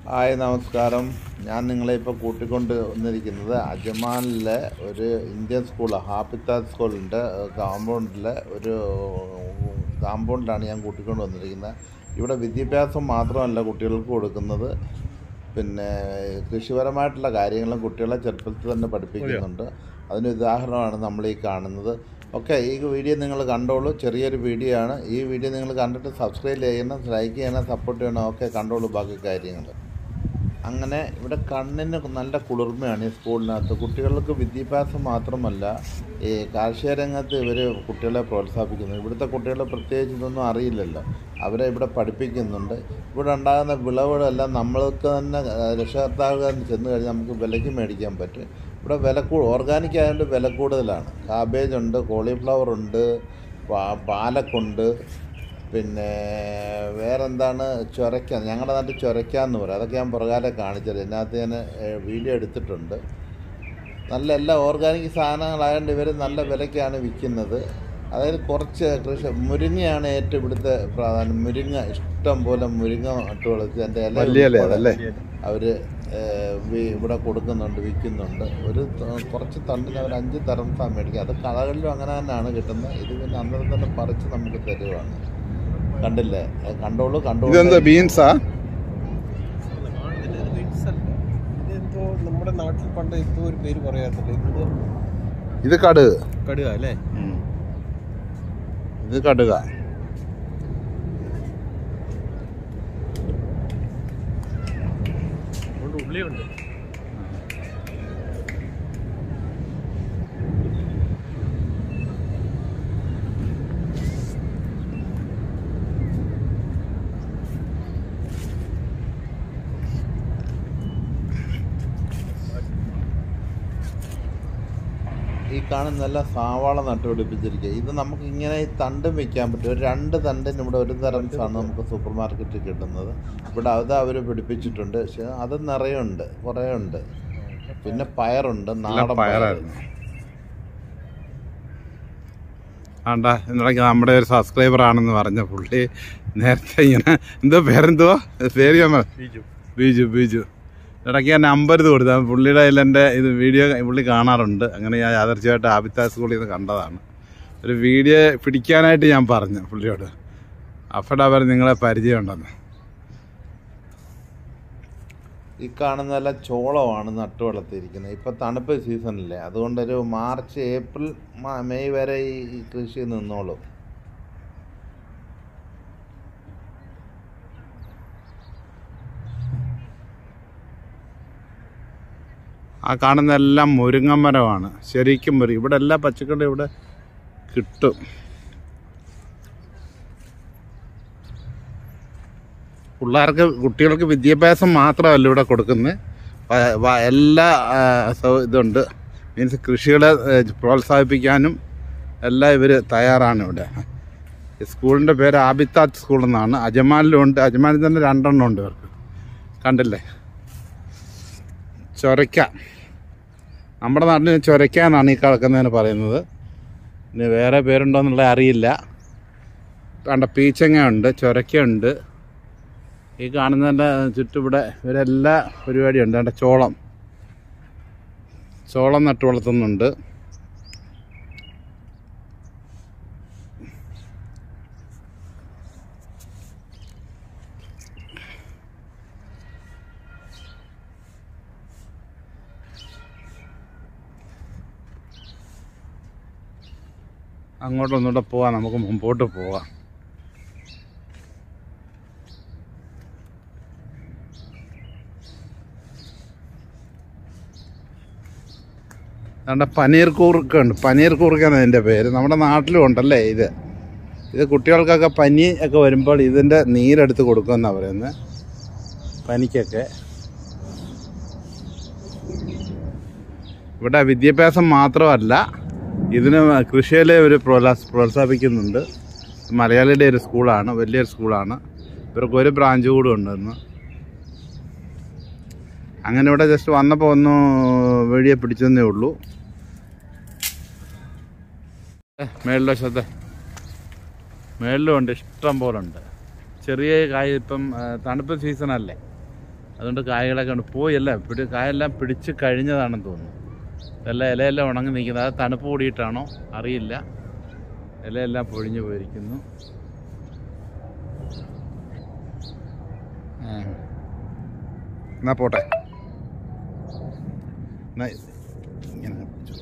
Hi നമസ്കാരം ഞാൻ നിങ്ങളെ ഇപ്പോൾ കൂട്ടിക്കൊണ്ട് വന്നിരിക്കുന്നത് അജ്മാനിലെ ഒരു ഇന്ത്യൻ സ്കൂൾ ഹാപ്പിത്താജ് സ്കൂളിൻ്റെ കോമ്പൗണ്ടിലെ ഒരു കോമ്പൗണ്ടിലാണ് ഞാൻ കൂട്ടിക്കൊണ്ട് വന്നിരിക്കുന്നത് ഇവിടെ വിദ്യാഭ്യാസം മാത്രമല്ല കുട്ടികൾക്ക് കൊടുക്കുന്നത് പിന്നെ കൃഷിപരമായിട്ടുള്ള കാര്യങ്ങളും കുട്ടികളെ ചെറുപ്പത്തിൽ തന്നെ പഠിപ്പിക്കുന്നുണ്ട് അതിന് ഉദാഹരണമാണ് നമ്മൾ ഈ കാണുന്നത് ഓക്കെ ഈ വീഡിയോ നിങ്ങൾ കണ്ടോളൂ ചെറിയൊരു വീഡിയോ ആണ് ഈ വീഡിയോ നിങ്ങൾ കണ്ടിട്ട് സബ്സ്ക്രൈബ് ചെയ്യണം ലൈക്ക് ചെയ്യണം സപ്പോർട്ട് ചെയ്യണം ഓക്കെ കണ്ടോളൂ ബാക്കി കാര്യങ്ങൾ അങ്ങനെ ഇവിടെ കണ്ണിന് നല്ല കുളിർമയാണ് ഈ സ്കൂളിനകത്ത് കുട്ടികൾക്ക് വിദ്യാഭ്യാസം മാത്രമല്ല ഈ കാർഷിക രംഗത്ത് ഇവർ കുട്ടികളെ പ്രോത്സാഹിപ്പിക്കുന്നു ഇവിടുത്തെ കുട്ടികളെ പ്രത്യേകിച്ച് ഇതൊന്നും അറിയില്ലല്ലോ അവരെ ഇവിടെ പഠിപ്പിക്കുന്നുണ്ട് ഇവിടെ ഉണ്ടാകുന്ന വിളവുകളെല്ലാം നമ്മൾക്ക് തന്നെ രക്ഷകർത്താക്കൾ ചെന്ന് കഴിഞ്ഞാൽ നമുക്ക് വിലയ്ക്ക് മേടിക്കാൻ പറ്റും ഇവിടെ വില കൂ ഓർഗാനിക് ആയതുകൊണ്ട് വില കൂടുതലാണ് കാബേജ് ഉണ്ട് കോളിഫ്ലവർ ഉണ്ട് പാ- പാലക്കുണ്ട് പിന്നെ വേറെന്താണ് ചൊരക്ക ഞങ്ങളുടെ നാട്ടിൽ ചൊരക്ക എന്ന് പറയും അതൊക്കെ ഞാൻ പുറകാലെ കാണിച്ചത് ഇതിനകത്ത് ഞാൻ ഏഹ്, വീഡിയോ എടുത്തിട്ടുണ്ട് നല്ല എല്ലാ ഓർഗാനിക് സാധനങ്ങളായതുകൊണ്ട് ഇവർ നല്ല വിലയ്ക്കാണ് വിൽക്കുന്നത് അതായത് കുറച്ച് കൃഷി മുരിങ്ങയാണ് ഏറ്റവും ഇവിടുത്തെ പ്രാധാന്യം മുരിങ്ങ ഇഷ്ടം പോലെ മുരിങ്ങ നട്ട് വളർത്തി അതിൻ്റെ ഇല വലിയ ഇല ഉൾപ്പെടെ അതല്ലേ? അവർ ഇവിടെ കൊടുക്കുന്നുണ്ട് വിൽക്കുന്നുണ്ട് ഒരു ത- കുറച്ച് തണ്ടിന് അവർ അഞ്ച് തരം സാ മേടിക്കും അത് കടകളിലും അങ്ങനെ തന്നെയാണ് കിട്ടുന്നത് ഇത് പിന്നെ അന്നേരം തന്നെ പറിച്ച് നമുക്ക് തരുവാണ് കണ്ടില്ലേ അത് കണ്ടോളൂ കണ്ടോളൂ ഇതെന്താ ബീൻസാ കാണുന്നില്ല ഇത് ബീൻസ് അല്ല ഇതെന്തോ നമ്മുടെ നാട്ടിൽ പണ്ട് എന്തോ ഒരു പേര് പറയാറില്ല ഇത് ഇത് കടുക് കടുക അല്ലേ ഇത് കടുക അതുകൊണ്ട് ഉള്ളിയുണ്ട് ഈ കാണുന്നെല്ലാം സാവാള നട്ടുപിടിപ്പിച്ചിരിക്കുക ഇത് നമുക്ക് ഇങ്ങനെ ഈ തണ്ടും വെക്കാൻ പറ്റും ഒരു രണ്ട് തണ്ടിന് ഇവിടെ ഒരു തരം സാണ് നമുക്ക് സൂപ്പർ മാർക്കറ്റിൽ കിട്ടുന്നത് ഇവിടെ അത് അവർ പിടിപ്പിച്ചിട്ടുണ്ട് പക്ഷെ അത് നിറയുണ്ട് കുറേ ഉണ്ട് പിന്നെ പയറുണ്ട് നാടൻ പയർ പയറായിരുന്നു ആണ്ട എന്നിടയ്ക്ക് നമ്മുടെ ഒരു സബ്സ്ക്രൈബർ ആണെന്ന് പറഞ്ഞ പുള്ളി നേരത്തെ ഇങ്ങനെ എന്തോ പേരെന്തുവാ പേര് ഞാൻ മറ- ബീജു ബിജു ബിജു ഇടയ്ക്ക് ഞാൻ നമ്പർ ഇത് കൊടുത്തു അപ്പോൾ പുള്ളിയുടെ കയ്യിൽ എൻ്റെ ഇത് വീഡിയോ പുള്ളി കാണാറുണ്ട് അങ്ങനെ ഞാൻ യാദർച്ഛമായിട്ട് ആബിത്ത സ്കൂളിൽ നിന്ന് കണ്ടതാണ് ഒരു വീഡിയോ പിടിക്കാനായിട്ട് ഞാൻ പറഞ്ഞു പുള്ളിയോട് അപ്പോഴാ അവർ നിങ്ങളെ പരിചയമുണ്ടെന്ന് ഈ കാണുന്നതെല്ലാം ചോളമാണ് നട്ടു വളർത്തിയിരിക്കുന്നത് ഇപ്പം തണുപ്പ് സീസണില്ലേ അതുകൊണ്ടൊരു മാർച്ച് ഏപ്രിൽ മ- മെയ് വരെ ഈ ഈ കൃഷി നിന്നോളും ആ കാണുന്ന എല്ലാം മുരുങ്ങമരമാണ് ശരിക്കും മുരി ഇവിടെ എല്ലാ പച്ചക്കറിയും ഇവിടെ കിട്ടും പിള്ളേർക്ക് കുട്ടികൾക്ക് വിദ്യാഭ്യാസം മാത്രമല്ല ഇവിടെ കൊടുക്കുന്നത് വ- വ- എല്ലാ ആ, സൗ- ഇതുണ്ട് മീൻസ് കൃഷികളെ ഏ, പ്രോത്സാഹിപ്പിക്കാനും എല്ലാം ഇവർ തയ്യാറാണ് ഇവിടെ ഈ സ്കൂളിൻ്റെ പേര് ആബിത്താജ് സ്കൂൾ എന്നാണ് അജമാനിലും ഉണ്ട് അജമാനിൽ തന്നെ രണ്ടെണ്ണം ഉണ്ട് ഇവർക്ക് കണ്ടില്ലേ ചൊരയ്ക്ക നമ്മുടെ നാട്ടിൽ ചൊരയ്ക്ക എന്നാണ് ഈ കിടക്കുന്നതിന് പറയുന്നത് ഇനി വേറെ പേരുണ്ടോ എന്നുള്ളത് അറിയില്ല കണ്ട പീച്ചങ്ങ ഉണ്ട് ചൊരയ്ക്കുണ്ട് ഈ കാണുന്നതിൻ്റെ ചുറ്റും ഇവിടെ ഇവരെല്ലാ പരിപാടിയുണ്ട് കണ്ട ചോളം ചോളം നട്ടു വളർത്തുന്നുണ്ട് അങ്ങോട്ടൊന്നുകൂടെ പോവാം നമുക്ക് മുമ്പോട്ട് പോവാം നമ്മുടെ പനീർ കൂർക്ക ഉണ്ട് പനീർ കൂർക്ക എന്നാണ് ഇതിൻ്റെ പേര് നമ്മുടെ നാട്ടിലും ഉണ്ടല്ലേ ഇത് ഇത് കുട്ടികൾക്കൊക്കെ പനി ഒക്കെ വരുമ്പോൾ ഇതിൻ്റെ നീരെടുത്ത് കൊടുക്കുമെന്നാണ് പറയുന്നത് പനിക്കൊക്കെ ഇവിടെ വിദ്യാഭ്യാസം മാത്രമല്ല ഇതിന് കൃഷിയിലെ ഒരു പ്രോത്സാ പ്രോത്സാഹിപ്പിക്കുന്നുണ്ട് മലയാളിയുടെ ഒരു സ്കൂളാണ് വലിയൊരു സ്കൂളാണ് ഇവർക്ക് ഒരു ബ്രാഞ്ച് കൂടെ ഉണ്ടെന്ന് അങ്ങനെ ഇവിടെ ജസ്റ്റ് വന്നപ്പോൾ ഒന്ന് വീഡിയോ പിടിച്ചെന്നേ ഉള്ളൂ മേളിലോ ശ്രദ്ധ മേളിലും ഉണ്ട് ഇഷ്ടം പോലെ ഉണ്ട് ചെറിയ കായ് ഇപ്പം ആ, തണുപ്പ് സീസണല്ലേ അതുകൊണ്ട് കായകളൊക്കെ ഉണ്ട് പോയല്ല പിടി കായെല്ലാം പിടിച്ച് കഴിഞ്ഞതാണെന്ന് തോന്നുന്നു എല്ലാം ഇലയെല്ലാം ഉണങ്ങി നിൽക്കുന്നത് അത് തണുപ്പ് കൂടിയിട്ടാണോ അറിയില്ല ഇലയെല്ലാം പൊഴിഞ്ഞു പോയിരിക്കുന്നു ആ. എന്നാ പോട്ടെ എന്നാ ഇങ്ങനെ പിടിച്ചോ.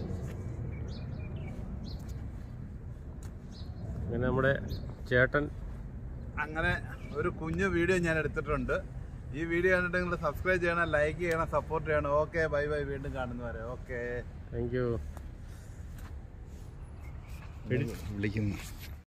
അങ്ങനെ നമ്മുടെ ചേട്ടൻ അങ്ങനെ ഒരു കുഞ്ഞു വീഡിയോ ഞാൻ എടുത്തിട്ടുണ്ട് ഈ വീഡിയോ കണ്ടിട്ട് നിങ്ങൾ സബ്സ്ക്രൈബ് ചെയ്യണം ലൈക്ക് ചെയ്യണം സപ്പോർട്ട് ചെയ്യണം ഓക്കെ ബൈ ബൈ വീണ്ടും കാണുന്നവരെ ഓക്കെ താങ്ക് യു വിളിക്കുന്നു